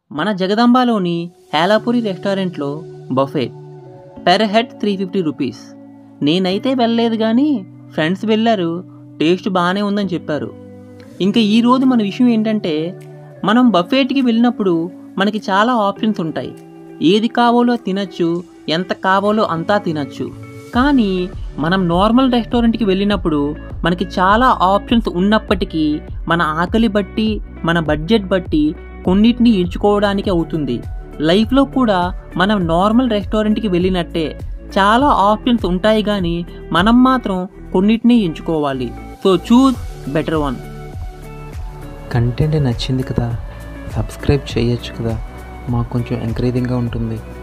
మన జగదంబాలోని హేలాపురి రెస్టారెంట్లో buffet per head three fifty rupees నేనైతే వెళ్ళలేదు కానీ ఫ్రెండ్స్ వెళ్ళారు టేస్ట్ బాగానే ఉందని చెప్పారు ఇంకా ఈరోజు మన విషయం ఏంటంటే మనం బఫెట్కి వెళ్ళినప్పుడు మనకి చాలా ఆప్షన్స్ ఉంటాయి ఏది కావాలో తినచ్చు ఎంత కావాలో అంతా తినచ్చు కానీ మనం నార్మల్ రెస్టారెంట్కి వెళ్ళినప్పుడు మనకి చాలా ఆప్షన్స్ ఉన్నప్పటికీ మన ఆకలి బట్టి మన బడ్జెట్ బట్టి కొన్నిటిని ఎంచుకోవడానికి అవుతుంది లైఫ్లో కూడా మనం నార్మల్ రెస్టారెంట్కి వెళ్ళినట్టే చాలా ఆప్షన్స్ ఉంటాయి కానీ మనం మాత్రం కొన్నిటిని ఎంచుకోవాలి so choose better one content నచ్చింది కదా సబ్స్క్రైబ్ చేయొచ్చు కదా మాకు కొంచెం ఎంకరేజింగ్గా ఉంటుంది